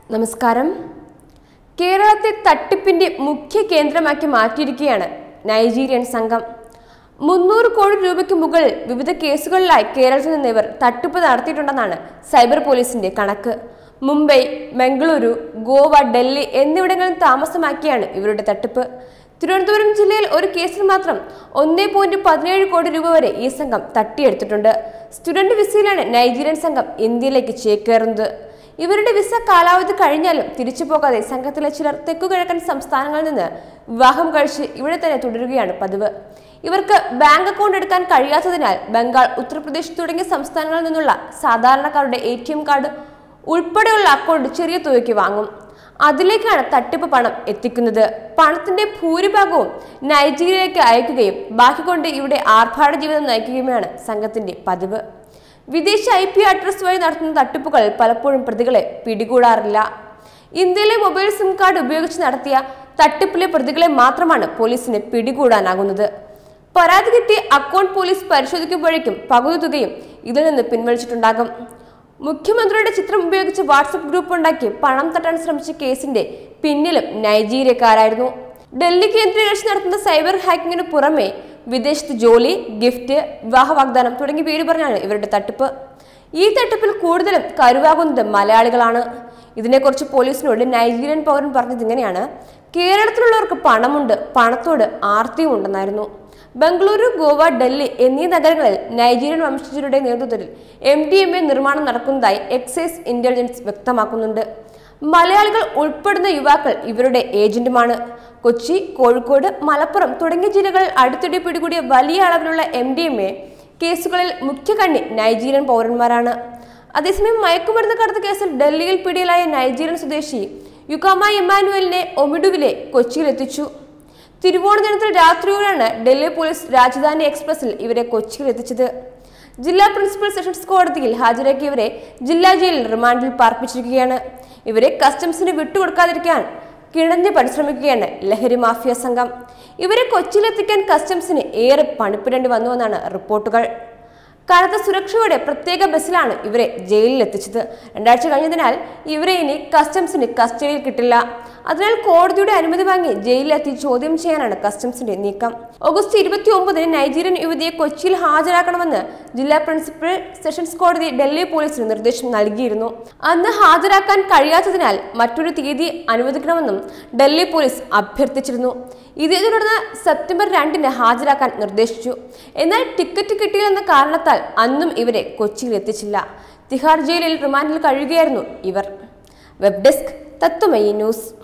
നമസ്കാരം കേരളത്തെ തട്ടിപ്പിന്റെ മുഖ്യ കേന്ദ്രമാക്കി മാറ്റിയിരിക്കുകയാണ് നൈജീരിയൻ സംഘം മുന്നൂറ് കോടി രൂപയ്ക്ക് മുകളിൽ വിവിധ കേസുകളിലായി കേരളത്തിൽ നിന്ന് ഇവർ തട്ടിപ്പ് നടത്തിയിട്ടുണ്ടെന്നാണ് സൈബർ പോലീസിന്റെ കണക്ക് മുംബൈ മംഗളൂരു ഗോവ ഡൽഹി എന്നിവിടങ്ങളിൽ താമസമാക്കിയാണ് ഇവരുടെ തട്ടിപ്പ് തിരുവനന്തപുരം ജില്ലയിൽ ഒരു കേസിൽ മാത്രം ഒന്നേ പോയിന്റ് പതിനേഴ് കോടി രൂപ വരെ ഈ സംഘം തട്ടിയെടുത്തിട്ടുണ്ട് സ്റ്റുഡന്റ് വിസയിലാണ് നൈജീരിയൻ സംഘം ഇന്ത്യയിലേക്ക് ചേക്കേറുന്നത് ഇവരുടെ വിസ കാലാവധി കഴിഞ്ഞാലും തിരിച്ചു പോകാതെ സംഘത്തിലെ ചിലർ തെക്കുകിഴക്കൻ സംസ്ഥാനങ്ങളിൽ നിന്ന് വിവാഹം കഴിച്ച് ഇവിടെ തന്നെ തുടരുകയാണ് പതിവ് ഇവർക്ക് ബാങ്ക് അക്കൗണ്ട് എടുക്കാൻ കഴിയാത്തതിനാൽ ബംഗാൾ ഉത്തർപ്രദേശ് തുടങ്ങിയ സംസ്ഥാനങ്ങളിൽ നിന്നുള്ള സാധാരണക്കാരുടെ എ ടി എം കാർഡ് ഉൾപ്പെടെയുള്ള അക്കൗണ്ട് ചെറിയ തുകയ്ക്ക് വാങ്ങും അതിലേക്കാണ് തട്ടിപ്പ് പണം എത്തിക്കുന്നത് പണത്തിന്റെ ഭൂരിഭാഗവും നൈജീരിയയിലേക്ക് അയക്കുകയും ബാക്കി കൊണ്ട് ഇവിടെ ആർഭാട ജീവിതം നയിക്കുകയുമാണ് സംഘത്തിന്റെ പതിവ് വിദേശ ഐ പി അഡ്രസ് വഴി നടത്തുന്ന തട്ടിപ്പുകളിൽ പലപ്പോഴും പ്രതികളെ പിടികൂടാറില്ല ഇന്ത്യയിലെ മൊബൈൽ സിം കാർഡ് ഉപയോഗിച്ച് നടത്തിയ തട്ടിപ്പിലെ പ്രതികളെ മാത്രമാണ് പോലീസിന് പിടികൂടാനാകുന്നത് പരാതി കിട്ടി അക്കൗണ്ട് പോലീസ് പരിശോധിക്കുമ്പോഴേക്കും പകുതി തുകയും ഇതിൽ നിന്ന് പിൻവലിച്ചിട്ടുണ്ടാകും മുഖ്യമന്ത്രിയുടെ ചിത്രം ഉപയോഗിച്ച് വാട്സപ്പ് ഗ്രൂപ്പ് ഉണ്ടാക്കി പണം തട്ടാൻ ശ്രമിച്ച കേസിന്റെ പിന്നിലും നൈജീരിയക്കാരായിരുന്നു ഡൽഹി കേന്ദ്രീകരിച്ച് നടത്തുന്ന സൈബർ ഹാക്കിങ്ങിന് പുറമെ വിദേശത്ത് ജോലി ഗിഫ്റ്റ് വിവാഹ വാഗ്ദാനം തുടങ്ങിയ പേര് പറഞ്ഞാണ് ഇവരുടെ തട്ടിപ്പ് ഈ തട്ടിപ്പിൽ കൂടുതലും കരുവാകുന്നത് മലയാളികളാണ് ഇതിനെക്കുറിച്ച് പോലീസിനോട് നൈജീരിയൻ പൗരൻ പറഞ്ഞത് ഇങ്ങനെയാണ് കേരളത്തിലുള്ളവർക്ക് പണമുണ്ട് പണത്തോട് ആർത്തിയും ഉണ്ടെന്നായിരുന്നു ബംഗളൂരു ഗോവ ഡൽഹി എന്നീ നഗരങ്ങളിൽ നൈജീരിയൻ വംശജരുടെ നേതൃത്വത്തിൽ എം ഡി എം എ നിർമ്മാണം നടക്കുന്നതായി എക്സൈസ് ഇന്റലിജൻസ് വ്യക്തമാക്കുന്നുണ്ട് മലയാളികൾ ഉൾപ്പെടുന്ന യുവാക്കൾ ഇവരുടെ ഏജന്റുമാണ് കൊച്ചി കോഴിക്കോട് മലപ്പുറം തുടങ്ങിയ ജില്ലകളിൽ അടുത്തിടെ പിടികൂടിയ വലിയ അളവിലുള്ള എം ഡി എം എ കേസുകളിൽ മുഖ്യ കണ്ണി നൈജീരിയൻ പൗരന്മാരാണ് അതേസമയം മയക്കുമരുന്ന് കടത്ത കേസിൽ ഡൽഹിയിൽ പിടിയിലായ നൈജീരിയൻ സ്വദേശി യുക്കാമ ഇമ്മാനുവലിനെ ഒമിഡുവിലെ കൊച്ചിയിലെത്തിച്ചു തിരുവോണ ദിനത്തിൽ രാത്രിയോടെയാണ് ഡൽഹി പോലീസ് രാജധാനി എക്സ്പ്രസിൽ ഇവരെ കൊച്ചിയിൽ എത്തിച്ചത് ജില്ലാ പ്രിൻസിപ്പൽ സെഷൻസ് കോടതിയിൽ ഹാജരാക്കിയവരെ ജില്ലാ ജയിലിൽ റിമാൻഡിൽ പാർപ്പിച്ചിരിക്കുകയാണ് ഇവരെ കസ്റ്റംസിന് വിട്ടുകൊടുക്കാതിരിക്കാൻ കിണഞ്ഞ് പരിശ്രമിക്കുകയാണ് ലഹരി മാഫിയ സംഘം ഇവരെ കൊച്ചിയിലെത്തിക്കാൻ കസ്റ്റംസിന് ഏറെ പണിപ്പെടേണ്ടി വന്നുവെന്നാണ് റിപ്പോർട്ടുകൾ കനത്ത സുരക്ഷയോടെ പ്രത്യേക ബസ്സിലാണ് ഇവരെ ജയിലിൽ എത്തിച്ചത് രണ്ടാഴ്ച കഴിഞ്ഞതിനാൽ ഇവരെ ഇനി കസ്റ്റംസിന് കസ്റ്റഡിയിൽ കിട്ടില്ല അതിനാൽ കോടതിയുടെ അനുമതി വാങ്ങി ജയിലിലെത്തി ചോദ്യം ചെയ്യാനാണ് കസ്റ്റംസിന്റെ നീക്കം ഓഗസ്റ്റ് ഇരുപത്തി ഒമ്പതിന് നൈജീരിയൻ യുവതിയെ കൊച്ചിയിൽ ഹാജരാക്കണമെന്ന് ജില്ലാ പ്രിൻസിപ്പൽ സെഷൻസ് കോടതി ഡൽഹി പോലീസിന് നിർദ്ദേശം നൽകിയിരുന്നു അന്ന് ഹാജരാക്കാൻ കഴിയാത്തതിനാൽ മറ്റൊരു തീയതി അനുവദിക്കണമെന്നും ഡൽഹി പോലീസ് അഭ്യർത്ഥിച്ചിരുന്നു ഇതേ തുടർന്ന് സെപ്റ്റംബർ രണ്ടിന് ഹാജരാക്കാൻ നിർദ്ദേശിച്ചു എന്നാൽ ടിക്കറ്റ് കിട്ടിയില്ലെന്ന കാരണത്താൽ അന്നും ഇവരെ കൊച്ചിയിൽ എത്തിച്ചില്ല തിഹാർ ജയിലിൽ റിമാൻഡിൽ കഴിയുകയായിരുന്നു ഇവർ വെബ് ഡെസ്ക് തത്വമയി ന്യൂസ്